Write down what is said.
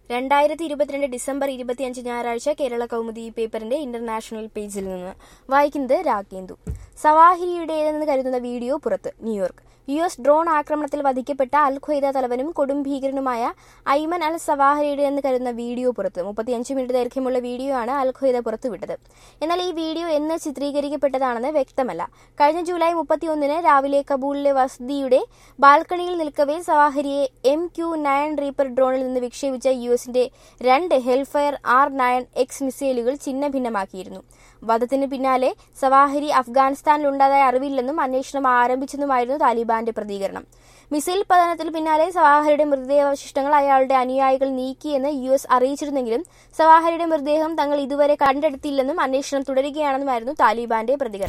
രണ്ടായിരത്തി ഇരുപത്തിരണ്ട് ഡിസംബർ ഇരുപത്തിയഞ്ച് ഞായറാഴ്ച കേരള കൗമുദി പേപ്പറിന്റെ ഇന്റർനാഷണൽ പേജിൽ നിന്ന് വായിക്കുന്നത് രാഗേന്ദു സവാഹിരിയുടേതെന്ന് കരുതുന്ന വീഡിയോ പുറത്ത് ന്യൂയോർക്ക് യു എസ് ഡ്രോൺ ആക്രമണത്തിൽ വധിക്കപ്പെട്ട അൽ ഖ്വയ്ദ തലവനും കൊടും ഭീകരനുമായ ഐമൻ അൽ സവാഹിരിയുടേതെന്ന് കരുതുന്ന വീഡിയോ പുറത്ത് മുപ്പത്തിയഞ്ച് മിനിറ്റ് ദൈർഘ്യമുള്ള വീഡിയോ ആണ് അൽ ഖ്വയ്ദ പുറത്തുവിട്ടത് എന്നാൽ ഈ വീഡിയോ എന്ന് ചിത്രീകരിക്കപ്പെട്ടതാണെന്ന് വ്യക്തമല്ല കഴിഞ്ഞ ജൂലൈ മുപ്പത്തിയൊന്നിന് രാവിലെ കബൂളിലെ വസതിയുടെ ബാൽക്കണിയിൽ നിൽക്കവേ സവാഹരിയെ എം ക്യു നയൻ റീപ്പർ ഡ്രോണിൽ നിന്ന് വിക്ഷേപിച്ച യു എസിന്റെ രണ്ട് ഹെൽഫയർ ആർ നയൻ എക്സ് മിസൈലുകൾ ചിഹ്ന ഭിന്നമാക്കിയിരുന്നു വധത്തിന് പിന്നാലെ സവാഹരി അഫ്ഗാനിസ്ഥാനിലുണ്ടായ അറിവില്ലെന്നും അന്വേഷണം ആരംഭിച്ചെന്നുമായിരുന്നു താലിബാന്റെ പ്രതികരണം മിസൈൽ പതനത്തിന് പിന്നാലെ സവാഹരിയുടെ മൃതദേഹാവശിഷ്ടങ്ങൾ അയാളുടെ അനുയായികൾ നീക്കിയെന്ന് യു എസ് അറിയിച്ചിരുന്നെങ്കിലും സവാഹരിയുടെ മൃതദേഹം തങ്ങൾ ഇതുവരെ കണ്ടെടുത്തില്ലെന്നും അന്വേഷണം തുടരുകയാണെന്നുമായിരുന്നു താലിബാന്റെ പ്രതികരണം